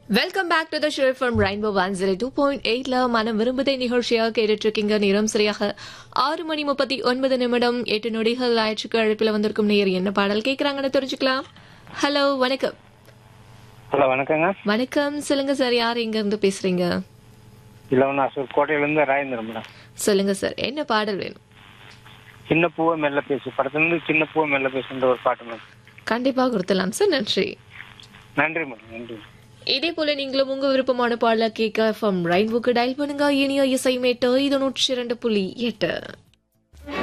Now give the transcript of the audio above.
welcome back to the show from rainbow one zero two point எயிட்ல மனம் விரும்புதை நிகழ்ச்சியாக கேட்டுட்டு இருக்கீங்க நேரம் சரியாக ஆறு மணி முப்பத்தி ஒன்பது நிமிடம் எட்டு நொடிகள் ஆயிடுச்சுக்கு அழைப்பில் வந்திருக்கும் நேர் என்ன பாடல் கேட்கறாங்கன்னு தெரிஞ்சுக்கலாம் ஹலோ வணக்கம் ஹலோ வணக்கங்க வணக்கம் சொல்லுங்க சார் யார் எங்க இருந்து பேசுறீங்க இல்லவனா சார் கோட்டையிலேருந்து ராஜேந்திரன் மேடம் சொல்லுங்க சார் என்ன பாடல் வேணும் சின்ன பூவை மெல்ல பேசு படத்துலேருந்து சின்ன பூவை மெல்ல பேசுன்ற ஒரு பாட்டு மேடம் கண்டிப்பா கொடுத்துலாம் சார் நன்றி நன்றி மேடம் நன்றி இதே போல நீங்களும் உங்க விருப்பமான பாடல கேட்க ஃப்ரம் ரெயின்போக்கு டயல் பண்ணுங்க இனிய இசை மேட்டு இது நூற்றி இரண்டு புள்ளி எட்டு